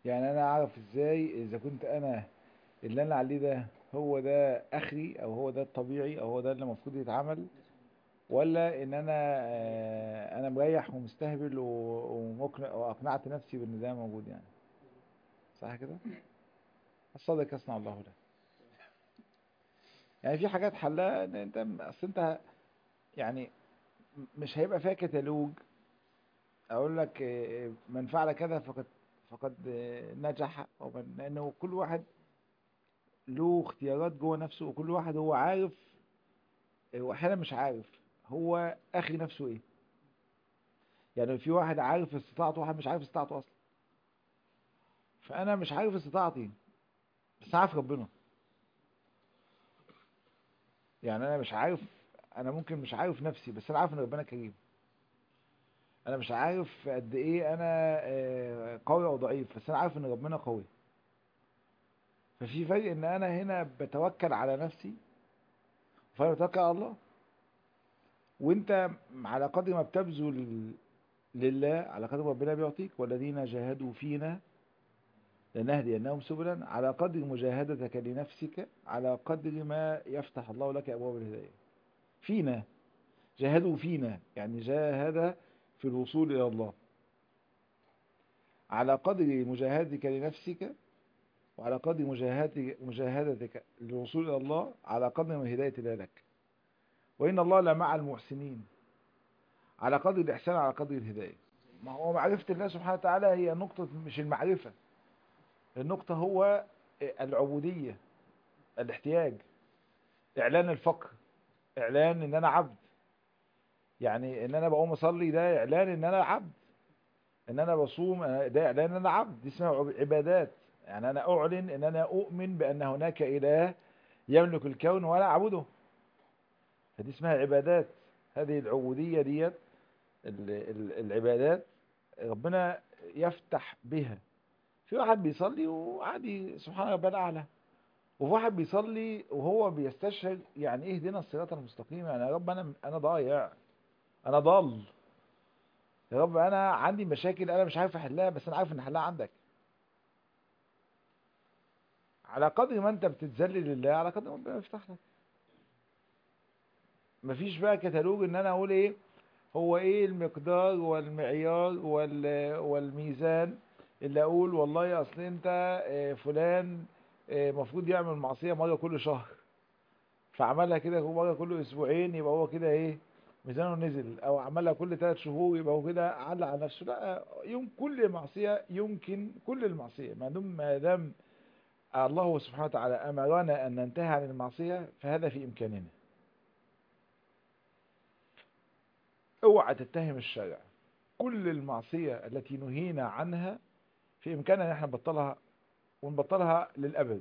يعني انا اعرف ازاي اذا كنت انا اللي انا عليه ده هو ده اخري او هو ده الطبيعي او هو ده اللي المفروض يتعمل ولا ان انا آه، انا مريح ومستهبل و- ومقنع واقنعت نفسي بان ده موجود يعني صح كده الصادق يصنع الله له يعني في حاجات حلها ان انت اصل انت يعني مش هيبقى فيها كتالوج اقول لك آه، من فعل كذا فقد فقد آه، نجح ومن لانه كل واحد له اختيارات جوه نفسه وكل واحد هو عارف آه، واحيانا مش عارف هو اخي نفسه ايه يعني في واحد عارف استطاعته وواحد مش عارف استطاعته اصلا فانا مش عارف استطاعتي بس عارف ربنا يعني انا مش عارف انا ممكن مش عارف نفسي بس انا عارف ان ربنا كريم انا مش عارف قد ايه انا آه، قوي او ضعيف بس انا عارف ان ربنا قوي ففي فرق ان انا هنا بتوكل على نفسي فانا بتوكل على الله وانت على قدر ما بتبذل لله على قدر ما ربنا بيعطيك والذين جاهدوا فينا لنهدينهم سبلا على قدر مجاهدتك لنفسك على قدر ما يفتح الله لك ابواب الهدايه فينا جاهدوا فينا يعني جاهد في الوصول الى الله على قدر مجاهدتك لنفسك وعلى قدر مجاهدتك مجاهدتك للوصول الى الله على قدر ما هدايه الله لك وان الله لمع المحسنين على قدر الاحسان على قدر الهدايه ما هو معرفه الله سبحانه وتعالى هي نقطه مش المعرفه النقطه هو العبوديه الاحتياج اعلان الفقر اعلان ان انا عبد يعني ان انا بقوم اصلي ده اعلان ان انا عبد ان انا بصوم ده اعلان ان انا عبد دي اسمها عب- عبادات يعني انا اعلن ان انا اؤمن بان هناك اله يملك الكون وانا اعبده فدي اسمها عبادات هذه العبودية ديت ال- ال- العبادات ربنا يفتح بها في واحد بيصلي وعادي سبحان ربنا الاعلى وفي واحد بيصلي وهو بيستشهد يعني ايه اهدنا الصراط المستقيم يعني يا رب انا انا ضايع انا ضال يا رب انا عندي مشاكل انا مش عارف احلها بس انا عارف ان حلها عندك على قدر ما انت بتتذلل لله على قدر ما ربنا يفتح لك مفيش بقى كتالوج ان انا اقول ايه هو ايه المقدار والمعيار وال والميزان اللي اقول والله اصل انت آه، فلان آه، مفروض يعمل معصية مرة كل شهر فعملها كده مرة كل اسبوعين يبقى هو كده ايه ميزانه نزل او عملها كل ثلاث شهور يبقى هو كده علق على نفسه لا يوم كل معصية يمكن كل المعصية ما دام ما دام الله سبحانه وتعالى امرنا ان ننتهي عن المعصية فهذا في امكاننا اوعى تتهم الشرع كل المعصية التي نهينا عنها في امكاننا ان احنا نبطلها ونبطلها للابد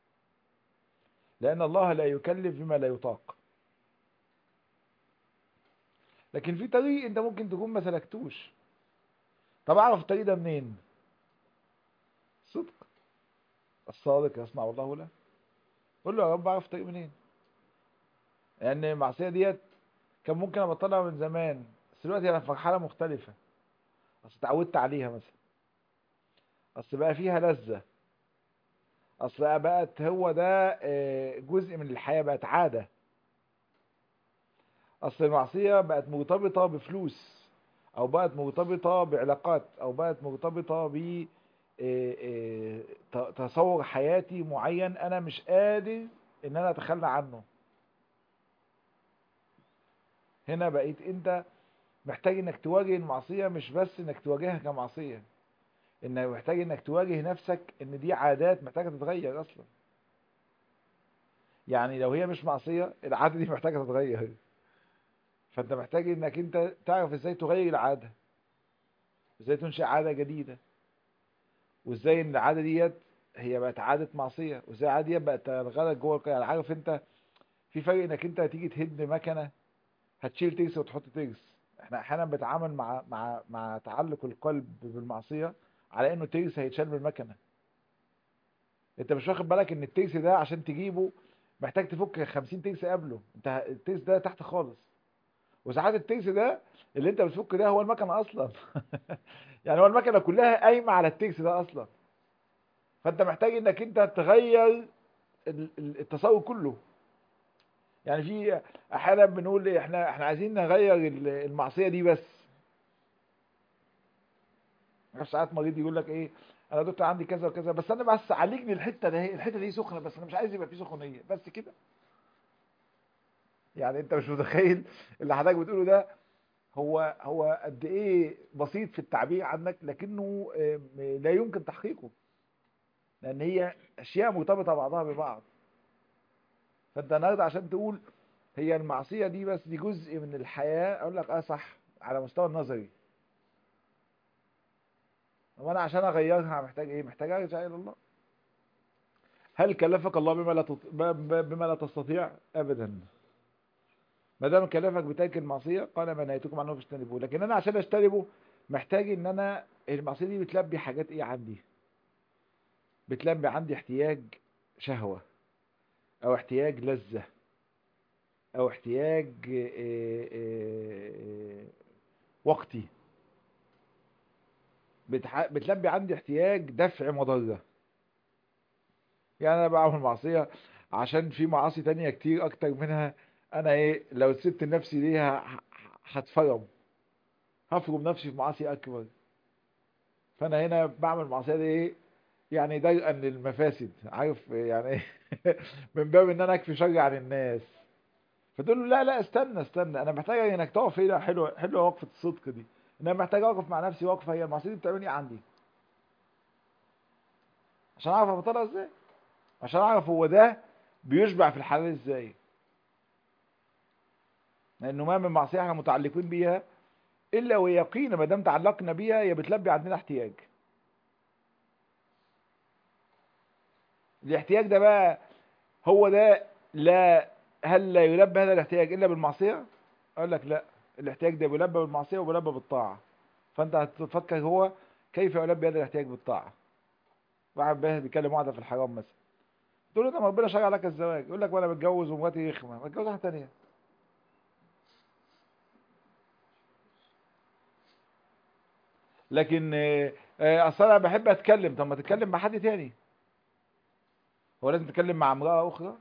لان الله لا يكلف بما لا يطاق لكن في طريق انت ممكن تكون ما سلكتوش طب اعرف الطريق ده منين صدق الصادق يصنع الله له قول له يا رب اعرف الطريق منين لان المعصيه ديت كان ممكن ابطلها من زمان بس دلوقتي انا في مرحله مختلفه اصل اتعودت عليها مثلا اصل بقى فيها لذه اصل بقت هو ده آه، جزء من الحياه بقت عاده اصل المعصيه بقت مرتبطه بفلوس او بقت مرتبطه بعلاقات او بقت مرتبطه ب آه، آه، ت- تصور حياتي معين انا مش قادر ان انا اتخلى عنه هنا بقيت انت محتاج انك تواجه المعصية مش بس انك تواجهها كمعصية انك محتاج انك تواجه نفسك ان دي عادات محتاجة تتغير اصلا يعني لو هي مش معصية العادة دي محتاجة تتغير فانت محتاج انك انت تعرف ازاي تغير العادة ازاي تنشئ عادة جديدة وازاي ان العادة ديت هي بقت عادة معصية وازاي العادة ديت بقت تغلق جوه القلب يعني عارف انت في فرق انك انت هتيجي تهد مكنة هتشيل ترس وتحط ترس احنا احيانا بنتعامل مع مع مع تعلق القلب بالمعصيه على انه ترس هيتشال بالمكنه انت مش واخد بالك ان الترس ده عشان تجيبه محتاج تفك 50 ترس قبله انت الترس ده تحت خالص وساعات الترس ده اللي انت بتفك ده هو المكنه اصلا يعني هو المكنه كلها قايمه على الترس ده اصلا فانت محتاج انك انت تغير التصور كله يعني في احيانا بنقول احنا احنا عايزين نغير المعصيه دي بس ساعات مريض يقول لك ايه انا دكتور عندي كذا وكذا بس انا بس عالجني الحته دي الحته دي سخنه بس انا مش عايز يبقى في سخونيه بس كده يعني انت مش متخيل اللي حضرتك بتقوله ده هو هو قد ايه بسيط في التعبير عنك لكنه لا يمكن تحقيقه لان هي اشياء مرتبطه بعضها ببعض فانت النهارده عشان تقول هي المعصيه دي بس دي جزء من الحياه اقول لك اه صح على مستوى النظري وانا عشان اغيرها محتاج ايه محتاج ارجع الى الله هل كلفك الله بما لا تط... بما لا تستطيع ابدا ما دام كلفك بترك المعصيه قال ما نهيتكم عنه فاجتنبوه لكن انا عشان اجتنبه محتاج ان انا المعصيه دي بتلبي حاجات ايه عندي بتلبي عندي احتياج شهوه او احتياج لذه او احتياج إيه إيه وقتي بتح... بتلبي عندي احتياج دفع مضرة يعني انا بعمل معصية عشان في معاصي تانية كتير اكتر منها انا ايه لو سبت نفسي ليها هتفرم هفرم نفسي في معاصي اكبر فانا هنا بعمل معصية دي ايه يعني درءا للمفاسد عارف يعني ايه من باب ان انا اكفي شر عن الناس فتقول له لا لا استنى استنى انا محتاج انك تقف هنا حلوه حلوه وقفه الصدق دي ان انا محتاج اقف مع نفسي وقفه هي المعصيه دي بتعمل ايه عندي عشان اعرف ابطلها ازاي عشان اعرف هو ده بيشبع في الحلال ازاي لانه ما من معصيه احنا متعلقين بيها الا ويقينا ما دام تعلقنا بيها هي بتلبي عندنا احتياج الاحتياج ده بقى هو ده لا هل لا يلبى هذا الاحتياج الا بالمعصيه اقول لك لا الاحتياج ده بيلبى بالمعصيه وبيلبى بالطاعه فانت هتفكر هو كيف يلبي هذا الاحتياج بالطاعه واحد بيكلم واحده في الحرام مثلا تقول له ده ربنا شرع لك الزواج يقول لك وانا متجوز ومراتي رخمه ما اتجوز واحده ثانيه لكن اصل انا بحب اتكلم طب ما تتكلم مع حد تاني هو لازم تتكلم مع امراه اخرى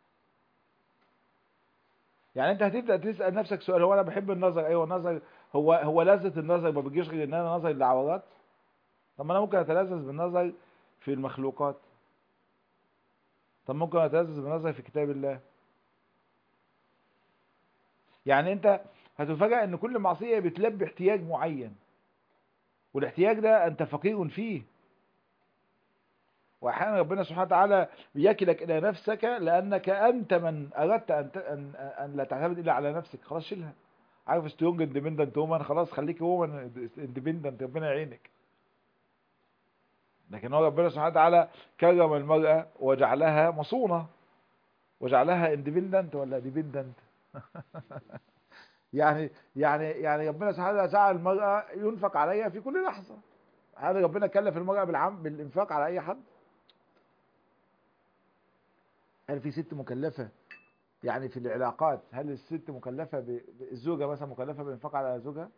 يعني انت هتبدا تسال نفسك سؤال هو انا بحب النظر ايوه النظر هو هو لذة النظر ما بيجيش غير ان انا نظر للعورات طب ما انا ممكن اتلذذ بالنظر في المخلوقات طب ممكن اتلذذ بالنظر في كتاب الله يعني انت هتفاجئ ان كل معصيه بتلبي احتياج معين والاحتياج ده انت فقير فيه واحيانا ربنا سبحانه وتعالى يكلك الى نفسك لانك انت من اردت ان ان, أن لا تعتمد الا على نفسك خلاص شيلها عارف سترونج اندبندنت وومن خلاص خليك وومن اندبندنت ربنا يعينك لكن هو ربنا سبحانه وتعالى كرم المرأة وجعلها مصونة وجعلها اندبندنت ولا ديبندنت يعني يعني يعني ربنا سبحانه وتعالى جعل المرأة ينفق عليها في كل لحظة هل ربنا كلف المرأة بالعم بالإنفاق على أي حد؟ هل في ست مكلفة يعني في العلاقات هل الست مكلفة ب... الزوجة مثلا مكلفة بالإنفاق على زوجها؟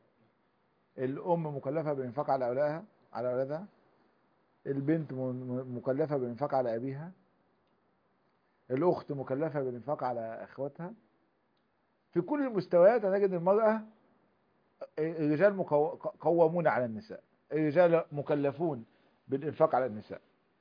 الأم مكلفة بالإنفاق على أولادها على أولادها؟ البنت مكلفة بالإنفاق على أبيها؟ الأخت مكلفة بالإنفاق على أخواتها؟ في كل المستويات هنجد المرأة الرجال قوامون على النساء الرجال مكلفون بالإنفاق على النساء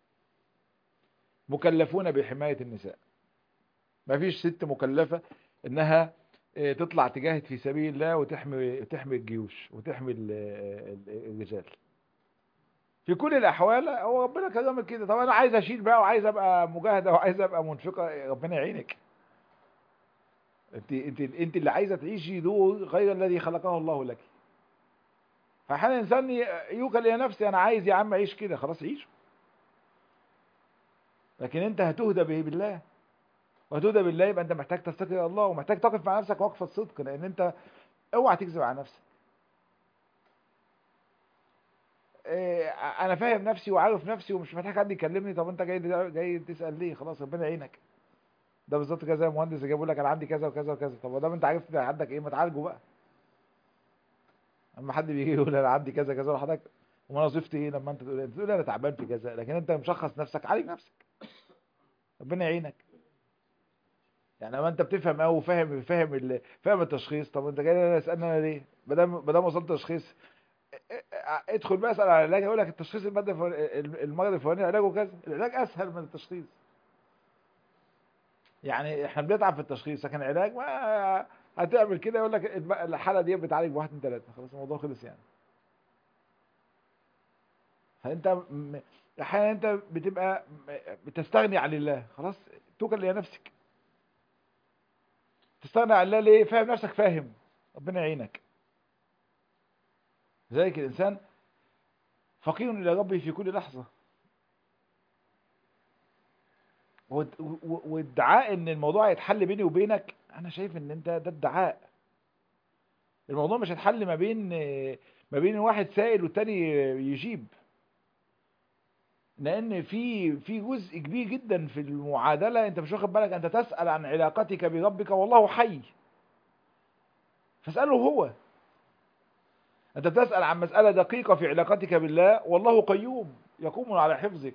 مكلفون بحماية النساء ما فيش ست مكلفة انها تطلع تجاهد في سبيل الله وتحمي تحمي الجيوش وتحمي الرجال في كل الاحوال هو ربنا كرمك كده طب انا عايز اشيل بقى وعايز ابقى مجاهده وعايز ابقى منفقه ربنا يعينك انت انت انت اللي عايزه تعيشي دور غير الذي خلقه الله لك فاحيانا الانسان يوكل الى نفسه انا عايز يا عم اعيش كده خلاص عيش لكن انت هتهدى به بالله وهتهدى بالله يبقى انت محتاج تستقر الى الله ومحتاج تقف مع نفسك وقفه صدق لان انت اوعى تكذب على نفسك إيه انا فاهم نفسي وعارف نفسي ومش محتاج حد يكلمني طب انت جاي جاي تسال ليه خلاص ربنا يعينك ده بالظبط كده زي المهندس اللي بيقول لك انا عندي كذا وكذا وكذا طب ما دام انت عارف عندك ايه ما تعالجه بقى اما حد بيجي يقول انا عندي كذا كذا وحضرتك وما وظيفتي ايه لما انت تقول انت تقول انا تعبان في كذا لكن انت مشخص نفسك عالج نفسك ربنا يعينك يعني لما انت بتفهم قوي وفاهم فاهم ال- فاهم التشخيص طب انت جاي انا اسالني انا ليه ما دام ما دام وصلت تشخيص ادخل بقى اسال على العلاج يقول لك التشخيص الماده الفلاني- المرض الفلاني علاجه كذا العلاج اسهل من التشخيص يعني احنا بنتعب في التشخيص لكن العلاج ما هتعمل كده يقول لك الم- الحاله دي بتعالج بواحد اتنين تلاته خلاص الموضوع خلص يعني فانت م- احيانا انت بتبقى م- بتستغني عن الله خلاص توكل الى نفسك تستغنى عن الله ليه فاهم نفسك فاهم ربنا يعينك لذلك الانسان فقير الى ربه في كل لحظه واد- و- وادعاء ان الموضوع هيتحل بيني وبينك انا شايف ان انت ده ادعاء الموضوع مش هيتحل ما بين ما بين واحد سائل والتاني يجيب لان في في جزء كبير جدا في المعادله انت مش واخد بالك انت تسال عن علاقتك بربك والله حي فاساله هو انت بتسال عن مساله دقيقه في علاقتك بالله والله قيوم يقوم على حفظك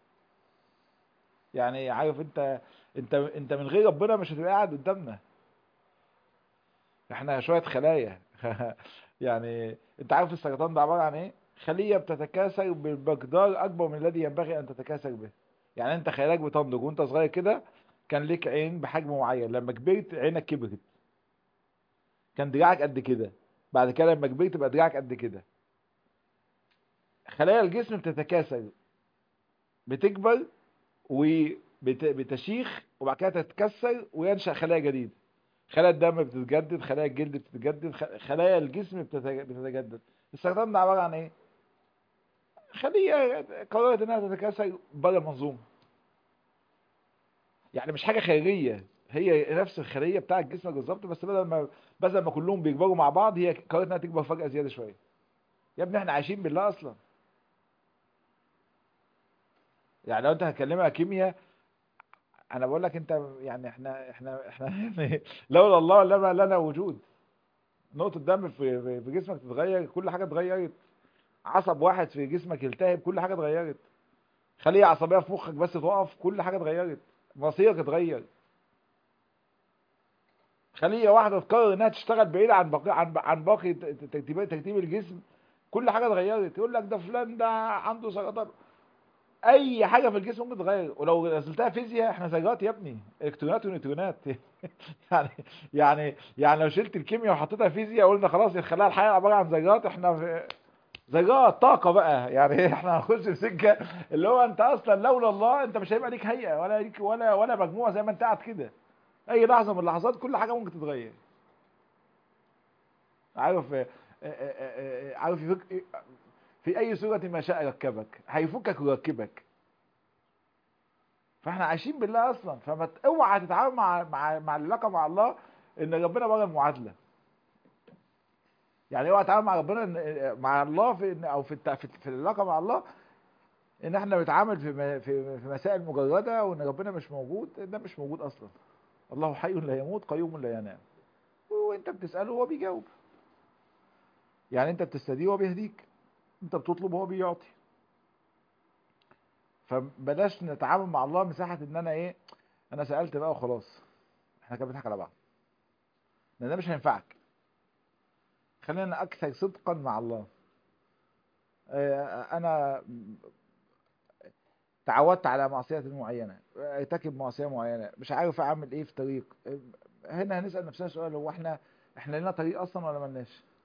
يعني عارف انت انت انت من غير ربنا مش هتبقى قاعد قدامنا احنا شويه خلايا يعني انت عارف السرطان ده عباره عن ايه خليه بتتكاثر بمقدار اكبر من الذي ينبغي ان تتكاثر به يعني انت خلاياك بتنضج وانت صغير كده كان ليك عين بحجم معين لما كبرت عينك كبرت كان دراعك قد كده بعد كده لما كبرت بقى دراعك قد كده خلايا الجسم بتتكاثر بتكبر وبتشيخ وبعد كده تتكسر وينشأ خلايا جديدة خلايا الدم بتتجدد خلايا الجلد بتتجدد خ- خلايا الجسم بتتج- بتتجدد السرطان ده عبارة عن ايه خلية قررت انها تتكاثر بره المنظومة يعني مش حاجة خارجية هي نفس الخلية بتاع جسمك بالظبط بس بدل ما بدل ما كلهم بيكبروا مع بعض هي قررت انها تكبر فجأة زيادة شوية يا ابني احنا عايشين بالله اصلا يعني لو انت هتكلمها كيمياء انا بقول لك انت يعني احنا احنا احنا يعني لولا الله لما لنا وجود نقطة دم في في في جسمك تتغير كل حاجة اتغيرت عصب واحد في جسمك يلتهب كل حاجة اتغيرت خلية عصبية في مخك بس تقف كل حاجة اتغيرت مصيرك اتغير خلية واحدة تقرر انها تشتغل بعيد عن باقي عن عن باقي ت- ت- ترتيب ترتيب الجسم كل حاجة اتغيرت يقول لك ده فلان ده عنده سرطان اي حاجه في الجسم ممكن تتغير ولو نزلتها فيزياء احنا ذرات يا ابني الكترونات ونيوترونات يعني يعني يعني لو شلت الكيمياء وحطيتها فيزياء قلنا خلاص الخلايا الحيه عباره عن ذرات احنا في ذرات طاقه بقى يعني احنا هنخش في سكه اللي هو انت اصلا لولا الله انت مش هيبقى ليك هيئه ولا ليك ولا ولا مجموعه زي ما انت قاعد كده اي لحظه من اللحظات كل حاجه ممكن تتغير عارف آه، آه، آه، آه، عارف يفك في اي صورة ما شاء يركبك هيفكك ويركبك فاحنا عايشين بالله اصلا فما ت- اوعى تتعامل مع مع مع العلاقه مع الله ان ربنا بره المعادله يعني اوعى تتعامل مع ربنا إن- مع الله في إن- او في الت- في في العلاقه مع الله ان احنا بنتعامل في م- في في مسائل مجرده وان ربنا مش موجود ده مش موجود اصلا الله حي لا يموت قيوم لا ينام وانت بتساله هو بيجاوب يعني انت بتستديه وهو بيهديك انت بتطلب وهو بيعطي فبلاش نتعامل مع الله مساحة ان انا ايه انا سألت بقى وخلاص احنا كده بنضحك على بعض لان ده مش هينفعك خلينا اكثر صدقا مع الله اه، انا تعودت على معصية معينة ارتكب معصية معينة مش عارف اعمل ايه في طريق اه، هنا هنسأل نفسنا سؤال هو احنا احنا لنا طريق اصلا ولا ملناش